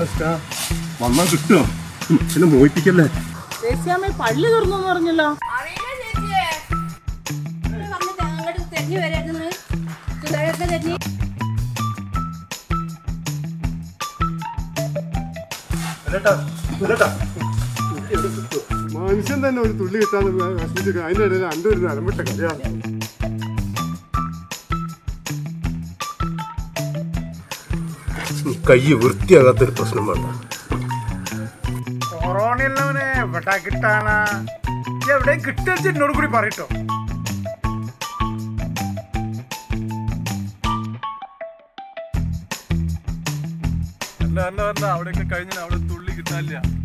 വന്നാ കിട്ടുമോ പിന്നെ മോഹിപ്പിക്കല്ലേ ചേച്ചിയമ്മ പള്ളി തുറന്നു എന്ന് പറഞ്ഞല്ലോ അറിയില്ല ചേച്ചിയെ ഇവിടെ വന്നിട്ട് അങ്ങോട്ട് തെരഞ്ഞു വരായിരുന്നു ചുടയൊക്കെ തെരഞ്ഞു മനുഷ്യൻ തന്നെ ഒരു തുള്ളി കിട്ടാതെ വിഷമിച്ചിട്ട് അതിന്റെ ഇടയിൽ അൻ്റെ ഒരു നരമ്പിട്ട കഥയാണ് കൈ വൃത്തിയാകാത്തൊരു പ്രശ്നം വേണ്ട കൊറോണയുള്ളവനെ എവിടെ കിട്ടാനാ എവിടെ കിട്ടുക എന്നോട് കൂടി പറയട്ടോ അല്ല അല്ല അല്ല അവിടെയൊക്കെ കഴിഞ്ഞാൽ അവിടെ തുള്ളി കിട്ടാനില്ല